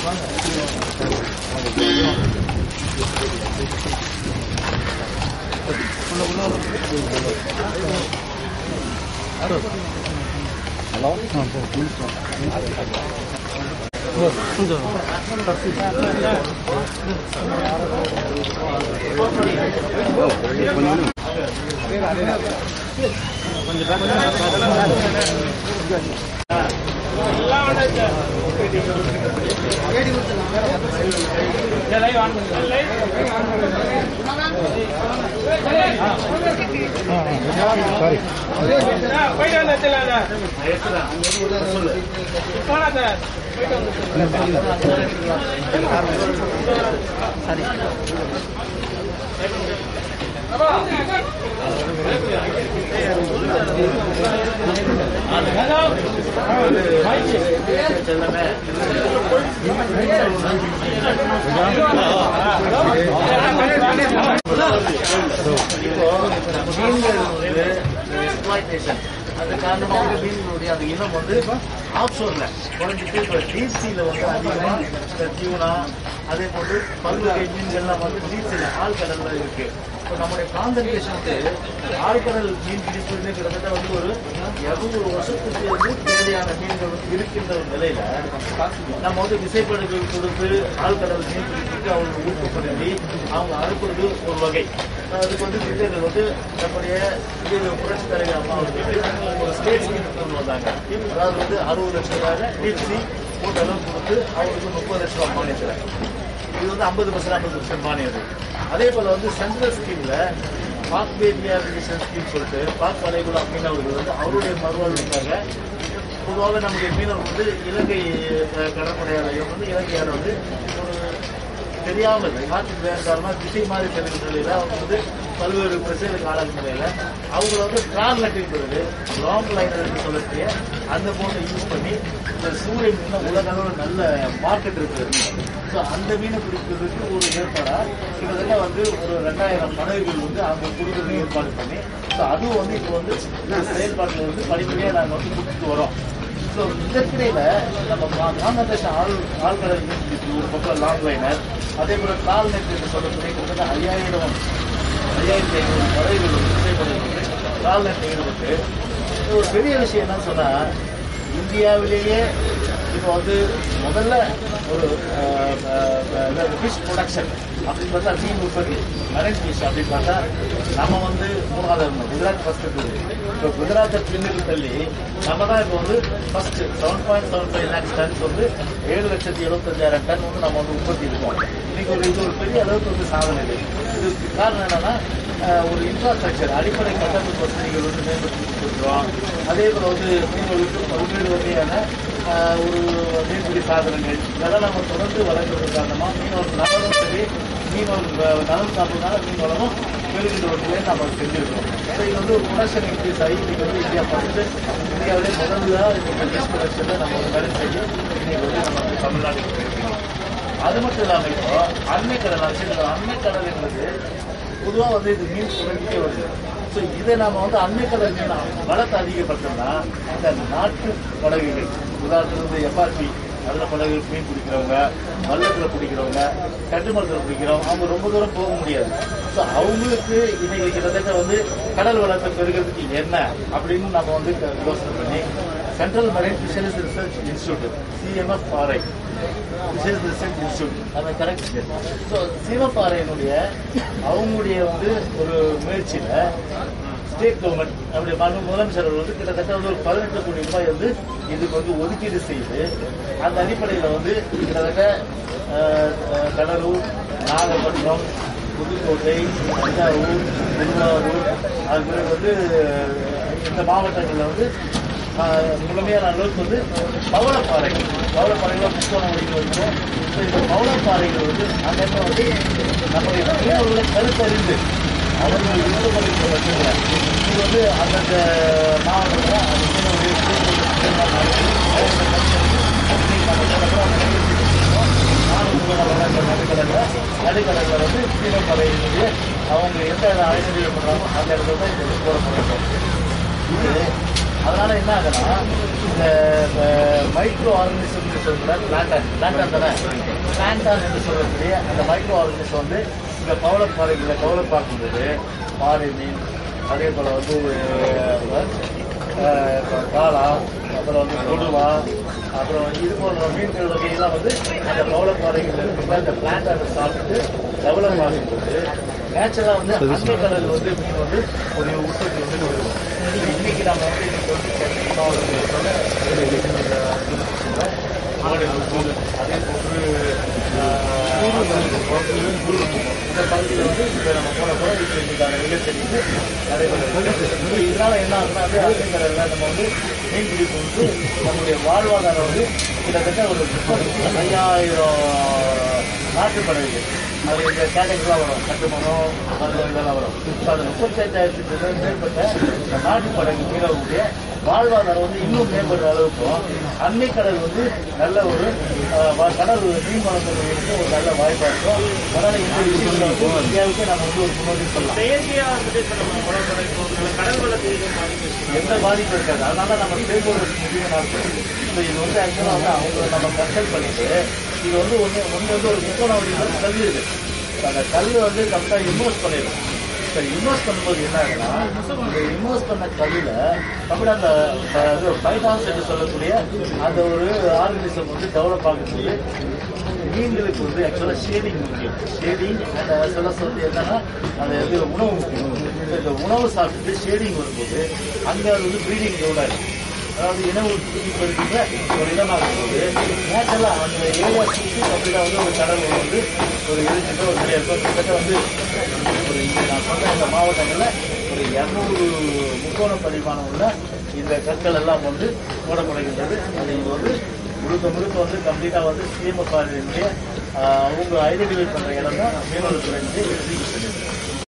மீன்களுடைய exploitation அது காரணமாக வந்து மீன்களுடைய அந்த இனம் வந்து ஆப்ஷோர்ல குறைஞ்சிட்டு இப்போ டீப் சீல வந்து அதிகமாக இந்த டியூனா அதே போன்று பல்வகை மீன்கள்லாம் வந்து டீப் சீல ஆழ்கடல்ல இருக்கு இப்போ நம்முடைய கான்சன்ட்ரேஷன் வந்து ஆழ்கடல் மீன் பிடிப்புன்னு கிட்டத்தட்ட வந்து ஒரு இருநூறு வருஷத்துக்கு வந்து தேவையான மீன்கள் வந்து இருக்கின்ற ஒரு நிலையில நம்ம வந்து விசைப்படகுகள் கொடுத்து ஆழ்கடல் மீன் பிடிப்புக்கு அவங்க ஊக்கப்படுத்தி அவங்க அனுப்புறது ஒரு வகை அதுக்கு வந்து திட்டங்கள் வந்து நம்முடைய இது புரட்சி தலைவர் அம்மா வந்து ஒரு ஸ்டேட் ஸ்கீம் கொண்டு வந்தாங்க அதாவது வந்து அறுபது லட்சம் ரூபாய் டிசி போட்டு அளவு கொடுத்து அவங்களுக்கு முப்பது லட்சம் ரூபாய் மானியத்தில் இது வந்து ஐம்பது பர்சன்ட் ஐம்பது பர்சன்ட் மானியம் அதே போல வந்து சென்ட்ரல் ஸ்கீம்ல பாக் பேபியா ரிலேஷன் ஸ்கீம் சொல்லிட்டு பாக் வளைகுடா மீனவர்கள் வந்து அவருடைய மறுவாழ்வுக்காக பொதுவாக நம்முடைய மீனவர் வந்து இலங்கை அஹ், கடற்படையாளர்கள் வந்து இலங்கையார் வந்து ஒரு தெரியாமல் காற்று வேண்டாமல் திசை மாறி செல்லும் நிலையில அவங்க வந்து பல்வேறு பிரச்சனைகளுக்கு ஆளாகும் நிலையில அவங்கள வந்து ட்ரால் நட்டின் பிறகு லாங் லைனர் என்று சொல்லக்கூடிய அந்த போனை யூஸ் பண்ணி இந்த சூரியன் மீன் உலக அளவில் நல்ல மார்க்கெட் இருக்கு ஸோ அந்த மீனை பிடிக்கிறதுக்கு ஒரு ஏற்பாடா கிட்டத்தட்ட வந்து ஒரு ரெண்டாயிரம் படகுகள் வந்து அவங்க கொடுக்குறது ஏற்பாடு பண்ணி ஸோ அதுவும் வந்து இப்போ வந்து இந்த செயல்பாட்டில் வந்து படிப்படியாக நாங்கள் வந்து கொடுத்துட்டு வரோம் ஸோ இதற்கிடையில நம்ம கான்சன்ட்ரேஷன் ஆள் ஆழ்கடல் மீன் பிடிப்பு ஒரு பக்கம் லாங் லைனர் அதே போல கால் நெட் என்று சொல்லக்கூடிய கிட்டத்தட்ட ஐயாயிரம் ஐயாயிரத்தி ஐநூறு பறவைகள் வந்து விசைப்படகு வந்து கால் நெட் ஈடுபட்டு இது ஒரு பெரிய விஷயம் என்னன்னு சொன்னா இந்தியாவிலேயே இப்போ வந்து முதல்ல ஒரு ஃபிஷ் ப்ரொடக்ஷன் அப்படின்னு பார்த்தா மீன் உற்பத்தி மரைன் ஃபிஷ் அப்படின்னு பார்த்தா நம்ம வந்து மூணாவது இருந்தோம் குஜராத் ஃபர்ஸ்ட் இருக்குது இப்போ குஜராத்தை பின்னுக்கு தள்ளி நம்ம தான் இப்போ வந்து first seven point seven five lakhs tons வந்து ஏழு லட்சத்தி எழுபத்தஞ்சாயிரம் டன் வந்து நம்ம வந்து உற்பத்தி இருக்கோம் இன்னைக்கு ஒரு இது ஒரு பெரிய அளவுக்கு வந்து சாதனை இது இதுக்கு காரணம் என்னன்னா அஹ், ஒரு இன்ஃப்ராஸ்ட்ரக்சர் அடிப்படை கட்டமைப்பு வசதிகள் வந்து மேம்படுத்தி கொடுத்துருவோம் அதே போல வந்து மீன்களுக்கு பல்வேறு வகையான ஆஹ் ஒரு மீன்பிடி சாதனங்கள் இதெல்லாம் நம்ம தொடர்ந்து வளர்க்கிறது காரணமா மீனவர் நலனும் சரி மீனவர் நலன் சாப்பிட்றதுனால மீன் வளமும் பெருகின்ற ஒரு நிலையை நம்ம செஞ்சிருக்கோம் ஸோ இது வந்து ஒரு ப்ரொடக்ஷன் இன்க்ரீஸ் ஆகி இன்னைக்கு வந்து இந்தியா பார்த்து இந்தியாவிலே முதல்ல இந்த ஃபிஷ் ப்ரொடக்ஷனில் நம்ம ஒரு வேலை செய்ய இன்னைக்கு வந்து நம்ம வந்து தமிழ்நாட்டுக்கு போயிருக்கோம் அது மட்டும் இல்லாமல் இப்போ அன்னை கடல் ஆச்சு அன்னை கடல் என்பது பொதுவாக வந்து இது மீன் குறைஞ்சிட்டே வருது ஸோ இதை நாம வந்து அன்னை கடல் மீன் வளத்தை அதிகப்படுத்தணும்னா இந்த நாட்டு படகுகள் உதாரணத்துக்கு வந்து எஃப்ஆர்பி அதில் படகு மீன் பிடிக்கிறவங்க வள்ளத்தில் பிடிக்கிறவங்க கட்டுமரத்தில் பிடிக்கிறவங்க அவங்க ரொம்ப தூரம் போக முடியாது ஸோ அவங்களுக்கு இன்னைக்கு கிட்டத்தட்ட வந்து கடல் வளத்தை பெருகிறதுக்கு என்ன அப்படின்னு நம்ம வந்து யோசனை பண்ணி central marine fisheries research institute CMF RI fisheries research institute அதை கரெக்ட் ஸோ சிவப்பாறையினுடைய அவங்களுடைய வந்து ஒரு முயற்சியில ஸ்டேட் கவர்மெண்ட் நம்முடைய மாண்பு முதலமைச்சர் அவர்கள் வந்து கிட்டத்தட்ட வந்து ஒரு பதினெட்டு கோடி ரூபாய் வந்து இதுக்கு வந்து ஒதுக்கீடு செய்து அந்த அடிப்படையில் வந்து கிட்டத்தட்ட அஹ், அஹ், கடலூர் நாகப்பட்டினம் புதுக்கோட்டை தஞ்சாவூர் திருவாரூர் அது பிறகு வந்து இந்த மாவட்டங்களில் வந்து ஆஹ் முழுமையான அளவுக்கு வந்து பவளப்பாறைகள் பவளப்பாறைகள் முக்கோணம் வடிவில் இருக்கும் ஸோ இந்த பவளப்பாறைகள் வந்து அந்த இடத்துல வந்து நம்முடைய மீனவர்களை கருத்தறிந்து அவர்கள் விருப்பப்படுகிற பட்சத்தில் இது வந்து அந்தந்த மாவட்டத்தில் அந்த மீனவர்கள் நடுக்கடலில் வந்து மீனவப்படையினுடைய அவங்க எந்த ஐடென்டிஃபை பண்ணுறாங்களோ அந்த இடத்துல தான் இது வந்து போட இது அதனால என்ன ஆகுதுன்னா இந்த மைக்ரோ ஆர்கனிசம் என்று சொல்கிற பிளான்டான் பிளான்டான் தானே பிளான்டான் என்று சொல்லக்கூடிய அந்த மைக்ரோ ஆர்கனிசம் வந்து இந்த பவளப்பாறைகளில் பவளப்பாக்கும்போது பாறை மீன் அதே போல் வந்து அஹ், இப்போ காளா அப்புறம் வந்து கொடுவா அப்புறம் இது போன்ற மீன்கள் வகையெல்லாம் வந்து அந்த பவளப்பாறைகள் இருக்கிற அந்த பிளான்டானை சாப்பிட்டு டெவலப் ஆகும்போது நேச்சுரலாக வந்து அன்னை கடல் வந்து மீன் வந்து ஒரு உற்பத்தி வந்து வரும் இன்னைக்கு நம்ம வந்து இன்னைக்கு வந்து சென்னை மாவட்டத்தில் சொல்ல ஆடு கூடு அதே போன்று ஆஹ், இந்த பகுதியில் வந்து இப்போ நம்ம போன போல இப்போ இதுக்கான நிலச்சரி வந்து நடைபெறுது இதனால என்ன ஆகுதுன்னா வந்து அன்னை கடலில் நம்ம வந்து மீன் பிடிப்பு வந்து நம்முடைய வாழ்வாதாரம் வந்து கிட்டத்தட்ட ஒரு முப்பத்தி ஐயாயிரம் நாட்டுப்படகு அது இந்த கேட்டகரிலாம் வரும் கட்டுமனம் அது இதெல்லாம் வரும் ஸோ அது முப்பத்தஞ்சாயிரத்துக்கு மேற்பட்ட இந்த நாட்டுப்படகு மீனவர்களுடைய வாழ்வாதாரம் வந்து இன்னும் மேம்படுற அளவுக்கும் அன்னை கடல் வந்து நல்ல ஒரு அஹ், வ- கடல் மீன் வளர்க்கறதுக்கு ஒரு நல்ல வாய்ப்பாக இருக்கும் அதனால இந்த விஷயத்துல வந்து இந்தியாவுக்கு நம்ம வந்து ஒரு முன்னோடி சொல்லலாம் செயற்கையா வந்துட்டு இப்ப நம்ம உடம்பு குறைக்கும் கடல் வளத்துக்கு எதுவும் பாதிப்பு எந்த பாதிப்பும் இருக்காது அதனால நம்ம ஸ்டேக் முடிவு நடத்தும் ஸோ இது வந்து ஆக்சுவலாக வந்து அவங்கள நம்ம கன்சல்ட் பண்ணிட்டு இது வந்து ஒன்று ஒன்று வந்து ஒரு முக்கோணம் கல் இருக்கு அந்த கல் வந்து கரெக்டாக இன்வெஸ்ட் பண்ணிடும் ஸோ இன்வெஸ்ட் பண்ணும்போது என்ன ஆகுதுன்னா இந்த இன்வெஸ்ட் பண்ண கல்லில் தமிழ் அந்த அஹ், இது ஃபைனான்ஸ் என்று சொல்லக்கூடிய அந்த ஒரு ஆர்கனிசம் வந்து டெவலப் ஆகும்போது மீன்களுக்கு வந்து ஆக்சுவலாக ஷேடிங் முக்கியம் ஷேடிங் அண்ட் அஸ் வந்து என்னன்னா அந்த இது உணவு முக்கியம் இந்த உணவு சாப்பிட்டு ஷேடிங் வரும்போது அங்கே அது வந்து ப்ரீடிங் கிரவுண்டாக அதாவது இனவு குறிப்பிட்ட ஒரு இடமாக இருக்கும்போது நேச்சுரலாக அந்த ஏரியா சுற்றி கம்ப்ளீட்டாக வந்து ஒரு கடல் வந்து ஒரு இருக்கின்ற ஒரு நிறைய இருக்கும் கிட்டத்தட்ட வந்து ஒரு இங்க நான் சொன்ன இந்த மாவட்டங்களில் ஒரு இரநூறு முக்கோண பரிமாணம் உள்ள இந்த கற்கள் எல்லாம் வந்து போடப்படுகின்றது அது இது வந்து முழுக்க முழுக்க வந்து கம்ப்ளீட்டாக வந்து சிஎம்எஃப்ஆர் அவங்க ஐடென்டிஃபை பண்ணுற இடம் தான் மீனவர்கள் துறை வந்து